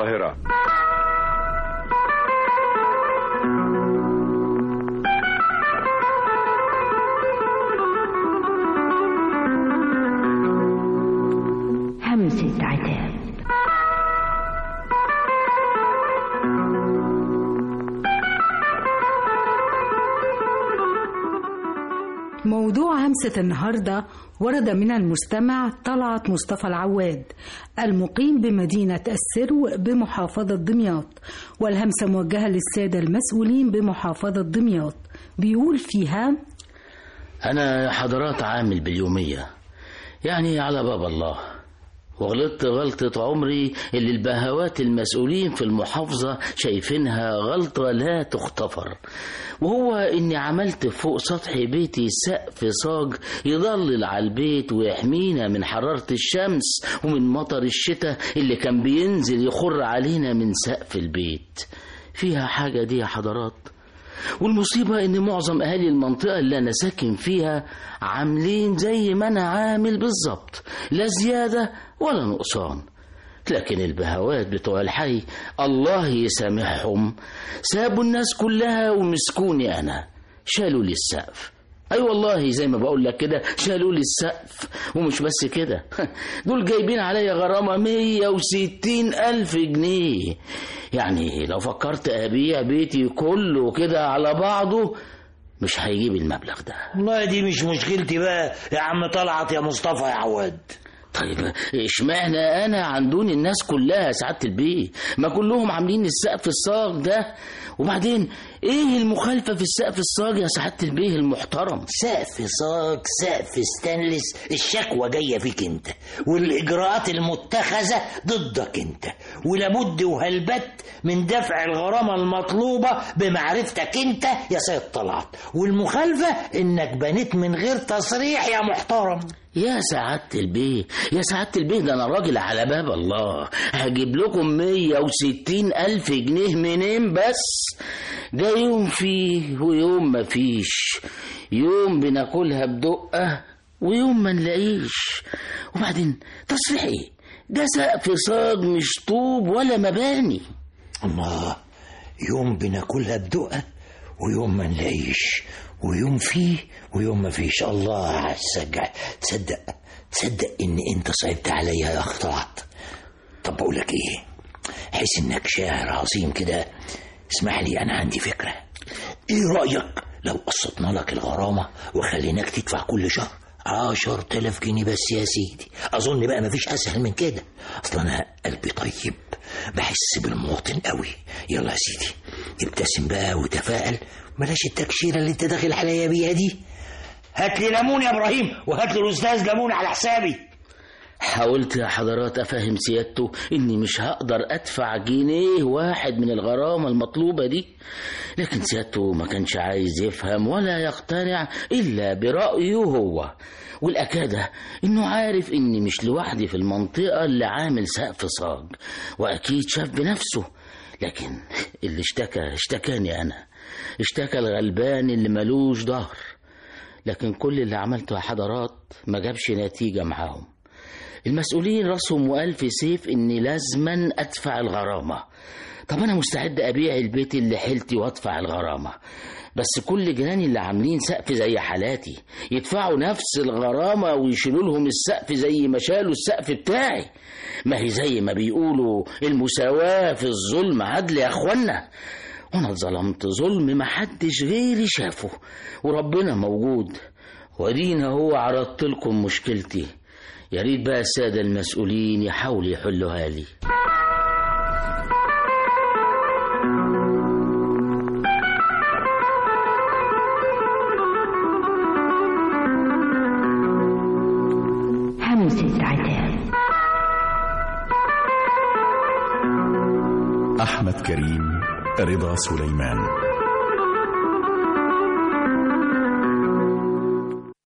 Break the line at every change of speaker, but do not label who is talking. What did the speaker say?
القاهرة
همسة عتاب
موضوع همسة النهاردة ورد من المستمع طلعت مصطفى العواد المقيم بمدينة السرو بمحافظة دمياط والهمسة موجهة للسادة المسؤولين بمحافظة دمياط بيقول فيها
أنا يا حضرات عامل باليومية يعني على باب الله وغلطت غلطة عمري اللي البهوات المسؤولين في المحافظة شايفينها غلطة لا تغتفر وهو إني عملت فوق سطح بيتي سقف صاج يضلل على البيت ويحمينا من حرارة الشمس ومن مطر الشتاء اللي كان بينزل يخر علينا من سقف البيت فيها حاجة دي يا حضرات والمصيبة إن معظم أهالي المنطقة اللي أنا ساكن فيها عاملين زي ما أنا عامل بالظبط لا زيادة ولا نقصان لكن البهوات بتوع الحي الله يسامحهم سابوا الناس كلها ومسكوني أنا شالوا لي السقف أي أيوة والله زي ما بقول لك كده شالوا لي السقف ومش بس كده دول جايبين عليا غرامة 160 ألف جنيه يعني لو فكرت أبيع بيتي كله كده على بعضه مش هيجيب المبلغ ده
والله دي مش مشكلتي بقى يا عم طلعت يا مصطفى يا عواد
طيب اشمعنى انا عن دون الناس كلها سعاده البيه ما كلهم عاملين السقف الصاج ده وبعدين ايه المخالفه في السقف الصاج يا سعاده البيه المحترم
سقف صاج سقف ستانلس الشكوى جايه فيك انت والاجراءات المتخذه ضدك انت ولابد وهلبت من دفع الغرامه المطلوبه بمعرفتك انت يا سيد طلعت والمخالفه انك بنيت من غير تصريح يا محترم
يا سعادة البيه يا سعادة البيه ده أنا راجل على باب الله هجيب لكم مية وستين ألف جنيه منين بس ده يوم فيه ويوم ما فيش يوم بناكلها بدقة ويوم ما نلاقيش وبعدين تصريح ايه ده سقف صاج مش طوب ولا مباني
الله يوم بناكلها بدقة ويوم ما نلاقيش ويوم فيه ويوم ما فيش الله عالسجع تصدق تصدق ان انت صعبت عليا يا اخ طلعت طب بقول لك ايه حيث انك شاعر عظيم كده اسمح لي انا عندي فكره ايه رايك لو قسطنا لك الغرامه وخليناك تدفع كل شهر عشر تلاف جنيه بس يا سيدي أظن بقى مفيش أسهل من كده أصلا أنا قلبي طيب بحس بالمواطن قوي يلا يا سيدي ابتسم بقى وتفائل بلاش التكشيرة اللي انت داخل عليا بيها دي هات لي ليمون يا ابراهيم وهات لي الاستاذ ليمون على حسابي
حاولت يا حضرات أفهم سيادته إني مش هقدر أدفع جنيه واحد من الغرامة المطلوبة دي لكن سيادته ما كانش عايز يفهم ولا يقتنع إلا برأيه هو والأكادة إنه عارف إني مش لوحدي في المنطقة اللي عامل سقف صاج وأكيد شاف بنفسه لكن اللي اشتكى اشتكاني أنا اشتكى الغلبان اللي ملوش ظهر لكن كل اللي عملته يا حضرات ما جابش نتيجة معاهم المسؤولين راسهم وألف سيف إني لازما أدفع الغرامة طب أنا مستعد أبيع البيت اللي حيلتي وأدفع الغرامة بس كل جيراني اللي عاملين سقف زي حالاتي يدفعوا نفس الغرامة ويشيلوا لهم السقف زي ما شالوا السقف بتاعي ما هي زي ما بيقولوا المساواة في الظلم عدل يا أخوانا وأنا اتظلمت ظلم محدش غيري شافه وربنا موجود ودينا هو عرضت لكم مشكلتي يا ريت بقى السادة المسؤولين يحاولوا يحلوها لي
همسة عتاب
أحمد كريم رضا سليمان